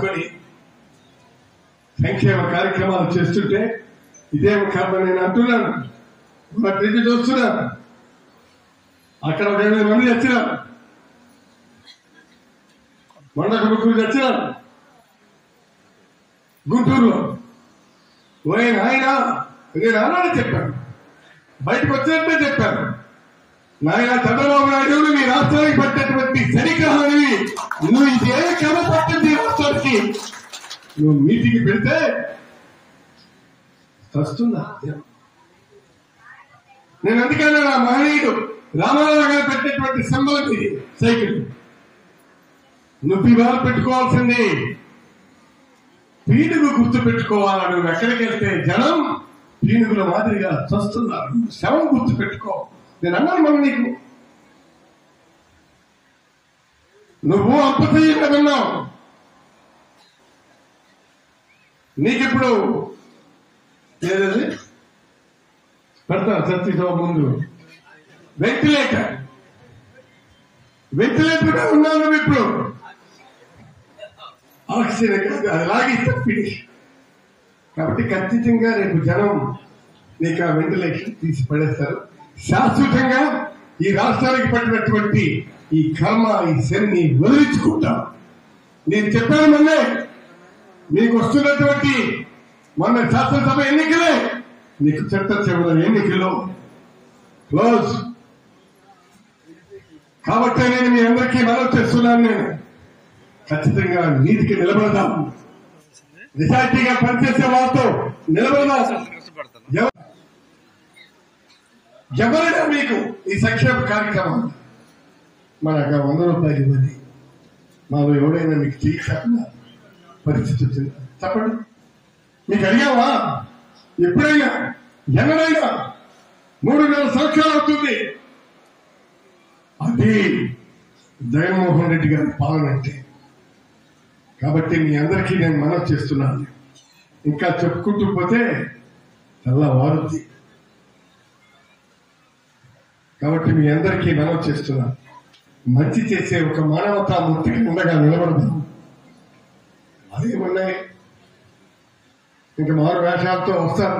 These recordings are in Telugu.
ఆదుకొని సంక్షేమ కార్యక్రమాలు చేస్తుంటే ఇదే కర్మ నేను అంటున్నాను వాటి నుంచి చూస్తున్నాను అక్కడ ఒక ఎనిమిది మంది వచ్చినారు మొండకు ముగ్గురు వచ్చినారు గుంటూరులో ఓయ్ నాయన నేను అలానే చెప్పాను బయటకు వచ్చినట్టే చెప్పాను నాయన చంద్రబాబు నాయుడు మీ రాష్ట్రానికి పట్టినటువంటి సరికాని నువ్వు ఇదే క్రమ పట్టింది ఈ రాష్ట్రానికి నువ్వు మీటింగ్ పెడితే వస్తుందా నేను అందుకనే నా మహనీయుడు రామారావు గారు పెట్టినటువంటి సింబల్ ఇది సైకిల్ నువ్వు ఇవాళ పెట్టుకోవాల్సింది పీనుగు గుర్తు పెట్టుకోవాలా నువ్వు ఎక్కడికి వెళ్తే జనం పీనుగుల మాదిరిగా చస్తున్నారు నువ్వు శవం గుర్తు పెట్టుకో నేను అన్నాను మనం నీకు నువ్వు అప్పతయ్య కదన్నావు నీకిప్పుడు ఏదది పెడతాను సత్యతో ముందు వెంటిలేటర్ వెంటిలేటర్ గా ఉన్నావు నువ్వు ఇప్పుడు ఆక్సిజన్ కాదు అది లాగిస్తే ఫినిష్ కాబట్టి ఖచ్చితంగా రేపు జనం నీకు ఆ వెంటిలేషన్ తీసి పడేస్తారు శాశ్వతంగా ఈ రాష్ట్రానికి పట్టినటువంటి ఈ కర్మ ఈ శని వదిలించుకుంటాం నేను చెప్పాను మొన్నే మీకు వస్తున్నటువంటి మొన్న శాసనసభ ఎన్నికలే నీకు చట్టసభ ఎన్నికలు క్లోజ్ కాబట్టి నేను మీ అందరికీ మనవి చేస్తున్నాను నేను ఖచ్చితంగా నీతికి నిలబడదాం నిజాయితీగా పనిచేసే వాళ్ళతో నిలబడదాం ఎవ- ఎవరైనా మీకు ఈ సంక్షేమ కార్యక్రమం మనకు వంద రూపాయలు ఇవ్వండి మాలో ఎవడైనా మీకు చేయకుండా పరిస్థితి వచ్చింది చెప్పండి మీకు అడిగావా ఎప్పుడైనా ఎన్నడైనా మూడున్నర సంవత్సరాలు అవుతుంది అది జగన్మోహన్ రెడ్డి గారి పాలన అంటే కాబట్టి మీ అందరికీ నేను మనవి చేస్తున్నాను ఇంకా చెప్పుకుంటూ పోతే చాలా వారుద్ది కాబట్టి మీ అందరికీ మనవి చేస్తున్నాను మంచి చేసే ఒక మానవతా మూర్తికి ఉండగా నిలబడదాం అదేమున్నాయి ఇంకా మారు వేషాలతో వస్తారు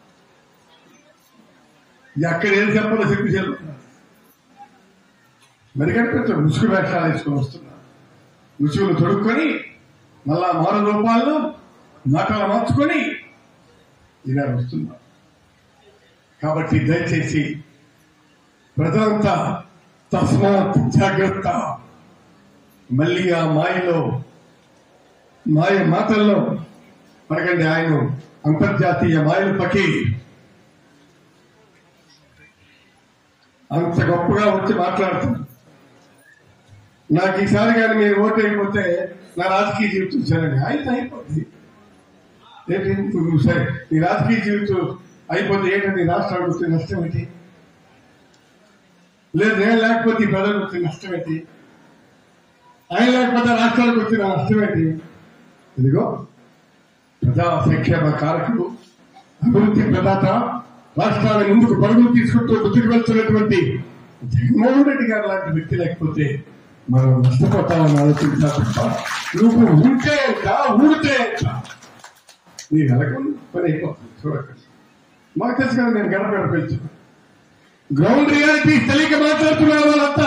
ఎక్కడ ఏం చెప్పాలో చెప్పి చెప్తున్నారు మరి కనిపించారు ముసుగు వేషాలు వేసుకొని వస్తున్నారు ముసుగులు తొడుక్కొని మళ్ళా మారు రూపాల్లో మాటలు మార్చుకొని ఇలా వస్తున్నారు కాబట్టి దయచేసి ప్రజలంతా తస్మాత్ జాగ్రత్త మళ్ళీ ఆ మాయలో మాయ మాటల్లో పడకండి ఆయన అంతర్జాతీయ మాయలు పకి అంత గొప్పగా వచ్చి మాట్లాడుతున్నారు నాకు ఈసారి కానీ మీరు ఓటు అయిపోతే నా రాజకీయ జీవితం సరే అయితే అయిపోద్ది ఏంటి నువ్వు సరే నీ రాజకీయ జీవితం అయిపోతే ఏంటంటే రాష్ట్రానికి వచ్చే నష్టం ఏంటి లేదు నేను లేకపోతే ఈ ప్రజలకు వచ్చే నష్టం ఏంటి ఆయన లేకపోతే రాష్ట్రానికి వచ్చిన నష్టం ఏంటి ఇదిగో ప్రజా సంక్షేమ కారకులు అభివృద్ధి ప్రదాత రాష్ట్రాన్ని ముందుకు పరుగులు తీసుకుంటూ ముందుకు వెళ్తున్నటువంటి జగన్మోహన్ రెడ్డి గారు లాంటి వ్యక్తి లేకపోతే మనం నష్టపోతామని ఆలోచించా తప్ప నువ్వు ఉంటే ఎంత ఊడితే ఎంత నీ వెనకం పని అయిపోతుంది చూడకండి మాకు తెలుసు కదా నేను గడప గడప వెళ్తున్నా గ్రౌండ్ రియాలిటీ తెలియక మాట్లాడుతున్నారు వాళ్ళంతా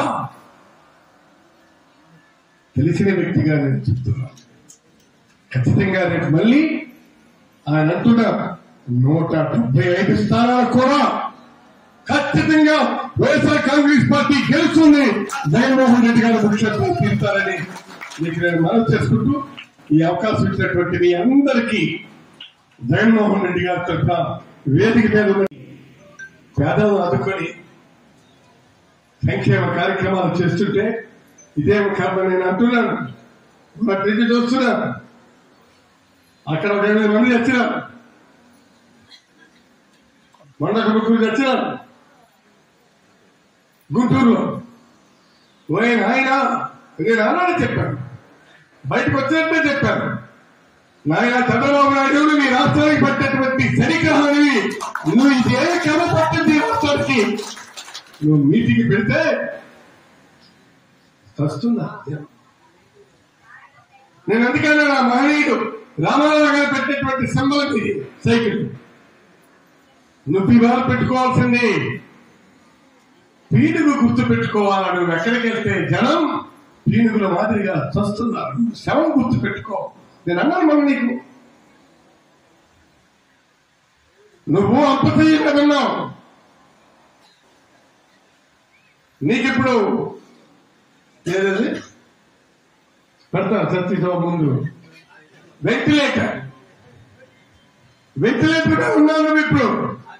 తెలిసిన వ్యక్తిగా నేను చెప్తున్నాను ఖచ్చితంగా రేపు మళ్ళీ ఆయన అంటున్న నూట డెబ్బై ఐదు స్థానాలు కూడా ఖచ్చితంగా వైఎస్ఆర్ కాంగ్రెస్ పార్టీ గెలుస్తుంది జగన్మోహన్ రెడ్డి గారు ముఖ్యమంత్రి తీరుతారని మీకు నేను మనవి చేసుకుంటూ ఈ అవకాశం ఇచ్చినటువంటి మీ అందరికీ జగన్మోహన్ రెడ్డి గారి తరఫున వేదిక మీద ఉన్న పేదలను ఆదుకొని సంక్షేమ కార్యక్రమాలు చేస్తుంటే ఇదే కర్మ నేను అంటున్నాను వాటి నుంచి చూస్తున్నాను అక్కడ ఒక ఎనిమిది మంది వచ్చినారు మొండకు ముగ్గురు వచ్చినారు గుంటూరులో ఓయ్ నాయన నేను అలానే చెప్పాను బయటకు వచ్చినట్టే చెప్పాను నాయన చంద్రబాబు నాయుడు మీ రాష్ట్రానికి పట్టినటువంటి సరికాని నువ్వు ఇదే క్రమ పట్టింది ఈ రాష్ట్రానికి నువ్వు మీటింగ్ పెడితే వస్తుందా నేను అందుకన్నా నా మహనీయుడు రామారావు గారు పెట్టినటువంటి సింబల్ ఇది సైకిల్ నువ్వు ఇవాళ పెట్టుకోవాల్సింది పీనుగు గుర్తు పెట్టుకోవాలా నువ్వు ఎక్కడికి వెళ్తే జనం పీనుగుల మాదిరిగా చస్తున్నారు నువ్వు శవం గుర్తు పెట్టుకో నేను అన్నాను మనం నీకు నువ్వు అప్పతయ్య కదన్నావు నీకిప్పుడు ఏదది పెడతా చర్చితో ముందు వెంటిలేటర్ వెంటిలేటర్ గా ఉన్నావు నువ్వు ఇప్పుడు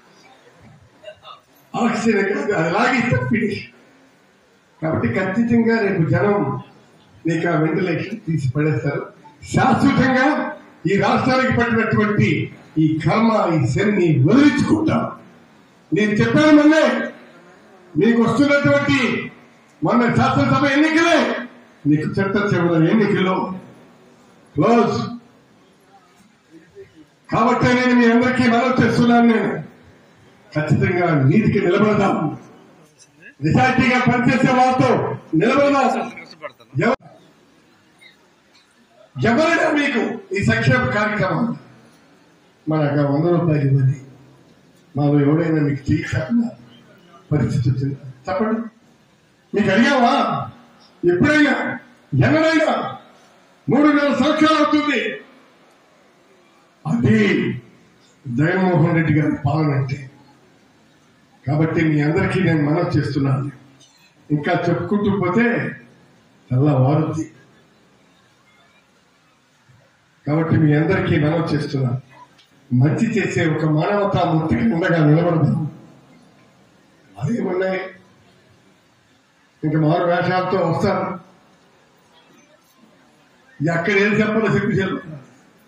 ఆక్సిజన్ కాదు అది లాగిస్తే ఫినిష్ కాబట్టి ఖచ్చితంగా రేపు జనం నీకు ఆ వెంటిలేషన్ తీసి పడేస్తారు శాశ్వతంగా ఈ రాష్ట్రానికి పట్టినటువంటి ఈ కర్మ ఈ శని వదిలించుకుంటాం నేను చెప్పాను మొన్నే మీకు వస్తున్నటువంటి మొన్న శాసనసభ ఎన్నికలే నీకు చట్టసభ ఎన్నికలు క్లోజ్ కాబట్టి నేను మీ అందరికీ మనవి చేస్తున్నాను నేను ఖచ్చితంగా నీతికి నిలబడదాం నిజాయితీగా పనిచేసే వాళ్ళతో నిలబడదాం ఎవ- ఎవరైనా మీకు ఈ సంక్షేమ కార్యక్రమం మనకు వంద రూపాయలు ఇవ్వండి మాలో ఎవడైనా మీకు చేయకుండా పరిస్థితి వచ్చింది చెప్పండి మీకు అడిగావా ఎప్పుడైనా ఎన్నడైనా మూడున్నర సంవత్సరాలు అవుతుంది అది జగన్మోహన్ రెడ్డి గారి పాలన అంటే కాబట్టి మీ అందరికీ నేను మనవి చేస్తున్నాను ఇంకా చెప్పుకుంటూ పోతే చాలా వారుద్ది కాబట్టి మీ అందరికీ మనవి చేస్తున్నాను మంచి చేసే ఒక మానవతా మూర్తికి ఉండగా నిలబడదాం అదేమున్నాయి ఇంకా మారు వేషాలతో వస్తారు ఎక్కడ ఏం చెప్పాలో చెప్పి చెప్తున్నారు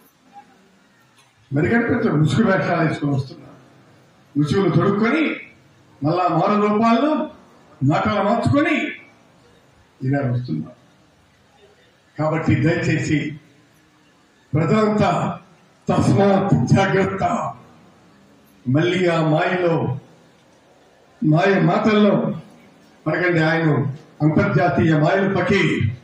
మరి కనిపించారు ముసుగు వేషాలు వేసుకొని వస్తున్నారు ముసుగులు తొడుక్కొని మళ్ళా మారు రూపాల్లో మాటలు మార్చుకొని ఇలా వస్తున్నారు కాబట్టి దయచేసి ప్రజలంతా తస్మాత్ జాగ్రత్త మళ్ళీ ఆ మాయలో మాయ మాటల్లో పడకండి ఆయన అంతర్జాతీయ మాయలు పకి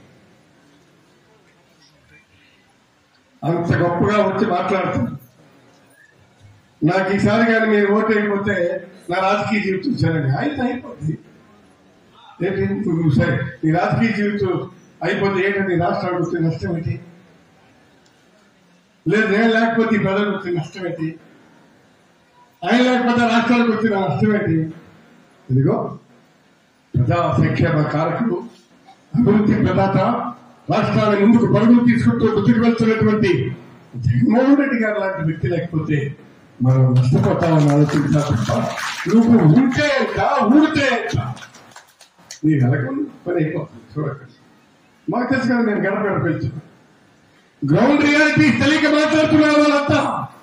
అంత గొప్పగా వచ్చి మాట్లాడుతున్నారు నాకు ఈసారి కానీ మీరు ఓటు అయిపోతే నా రాజకీయ జీవితం సరే అయితే అయిపోద్ది ఏంటి నువ్వు సరే నీ రాజకీయ జీవితం అయిపోతే ఏంటంటే రాష్ట్రానికి వచ్చే నష్టం ఏంటి లేదు నేను లేకపోతే ఈ ప్రజలకు వచ్చే నష్టం ఏంటి ఆయన లేకపోతే రాష్ట్రానికి వచ్చిన నష్టం ఏంటి ఇదిగో ప్రజా సంక్షేమ కారకుడు అభివృద్ధి ప్రదాత రాష్ట్రాన్ని ముందుకు పరుగులు తీసుకుంటూ ముందుకు వెళ్తున్నటువంటి జగన్మోహన్ రెడ్డి గారు లాంటి వ్యక్తి లేకపోతే మనం నష్టపోతామని ఆలోచించా తప్ప నువ్వు ఉంటే ఎంత ఊడితే ఎంత నీ వెనకం పని అయిపోతుంది చూడకండి మాకు తెలుసు కదా నేను గడప గడప వెళ్తున్నా గ్రౌండ్ రియాలిటీ తెలియక మాట్లాడుతున్నారు వాళ్ళంతా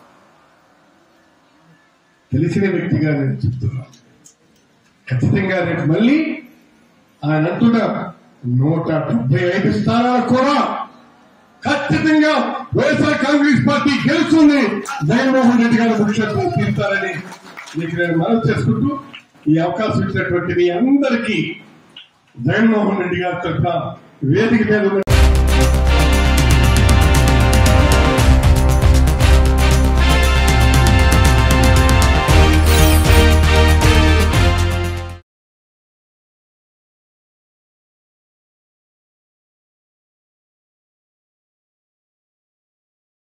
తెలిసిన వ్యక్తిగా నేను చెప్తున్నాను ఖచ్చితంగా రేపు మళ్ళీ ఆయన అంటున్న నూట డెబ్బై ఐదు స్థానాలు కూడా ఖచ్చితంగా వైఎస్ఆర్ కాంగ్రెస్ పార్టీ గెలుస్తుంది జగన్మోహన్ రెడ్డి గారు ముఖ్యమంత్రి తీరుతారని మీకు నేను మనవి చేసుకుంటూ ఈ అవకాశం ఇచ్చినటువంటి మీ అందరికీ జగన్మోహన్ రెడ్డి గారి తరఫున వేదిక మీద ఉన్న